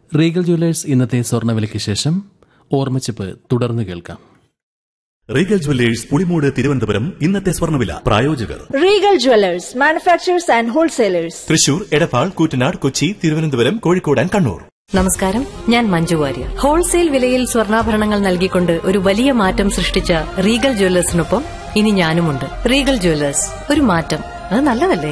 Regal Jewellers ഇന്നത്തെ സ്വർണ്ണവിലയ്ക്ക് ശേഷം ഓർമ്മച്ചിപ്പ് തുടർന്ന് കേൾക്കാം റീഗൽ ജ്വല്ലേഴ്സ് പുളിമൂട് തിരുവനന്തപുരം ഇന്നത്തെ സ്വർണ്ണവില പ്രായോജകർ Regal Jewelers, manufacturers and wholesalers. Thrissur Edappal Koottanad Kochi Thiruvananthapuram Kozhikode and Kannur നമസ്കാരം ഞാൻ മഞ്ജു വാര്യർ ഹോൾസെയിൽ വിലയിൽ സ്വർണ്ണാഭരണങ്ങൾ നൽകിക്കൊണ്ട് ഒരു വലിയ മാറ്റം സൃഷ്ടിച്ച റീഗൽ ജ്വല്ലേഴ്സിനൊപ്പം ഇനി ഞാനുമുണ്ട് റീഗൽ ജ്വല്ലേഴ്സ് ഒരു മാറ്റം അത് നല്ലതല്ലേ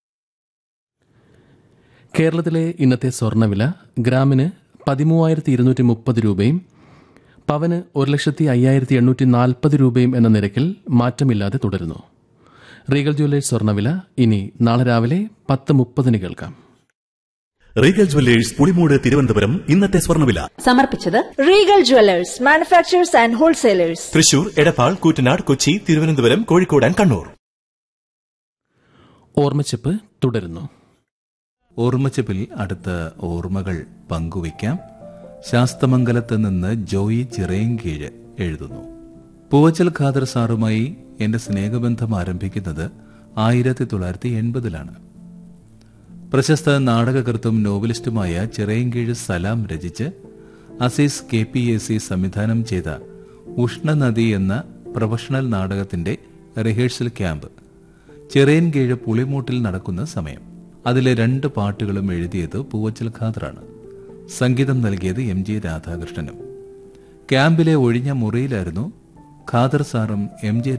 കേരളത്തിലെ ഇന്നത്തെ സ്വർണ്ണവില ഗ്രാമിന് പതിമൂവായിരത്തി ഇരുന്നൂറ്റി മുപ്പത് രൂപയും പവന് ഒരു ലക്ഷത്തി അയ്യായിരത്തി എണ്ണൂറ്റി നാൽപ്പത് രൂപയും എന്ന നിരക്കിൽ മാറ്റമില്ലാതെ തുടരുന്നു റീഗൽ ജ്വല്ലേഴ്സ് സ്വർണ്ണവില ഇനി നാളെ രാവിലെ പത്ത് മുപ്പതിന് കേൾക്കാം റീഗൽ ജ്വല്ലേഴ്സ് പുളിമൂട് തിരുവനന്തപുരം ഇന്നത്തെ സ്വർണ്ണവില സമർപ്പിച്ചത് Regal Jewelers, manufacturers and wholesalers. Thrissur Edappal Koottanad Kochi Thiruvananthapuram Kozhikode and Kannur ഓർമ്മച്ചിപ്പ് തുടരുന്നു ഓർമ്മച്ചപ്പിൽ അടുത്ത ഓർമ്മകൾ പങ്കുവയ്ക്കാം ശാസ്തമംഗലത്ത് നിന്ന് ജോയി ചിറയൻകീഴ് എഴുതുന്നു പൂവച്ചൽ ഖാദർ സാറുമായി എന്റെ സ്നേഹബന്ധം ആരംഭിക്കുന്നത് ആയിരത്തി തൊള്ളായിരത്തി എൺപതിലാണ് പ്രശസ്ത നാടകകൃത്തും നോവലിസ്റ്റുമായ ചിറയൻകീഴ് സലാം രചിച്ച് Azeez K P A C സംവിധാനം ചെയ്ത ഉഷ്ണനദി എന്ന പ്രൊഫഷണൽ നാടകത്തിന്റെ റിഹേഴ്സൽ ക്യാമ്പ് ചിറയൻകീഴ് പുളിമൂട്ടിൽ നടക്കുന്ന സമയം അതിലെ രണ്ട് പാട്ടുകളും എഴുതിയത് പൂവച്ചൽ ഖാദറാണ് സംഗീതം നൽകിയത് എം ജി രാധാകൃഷ്ണനും ക്യാമ്പിലെ ഒഴിഞ്ഞ മുറിയിലായിരുന്നു ഖാദർ സാറും എം ജെ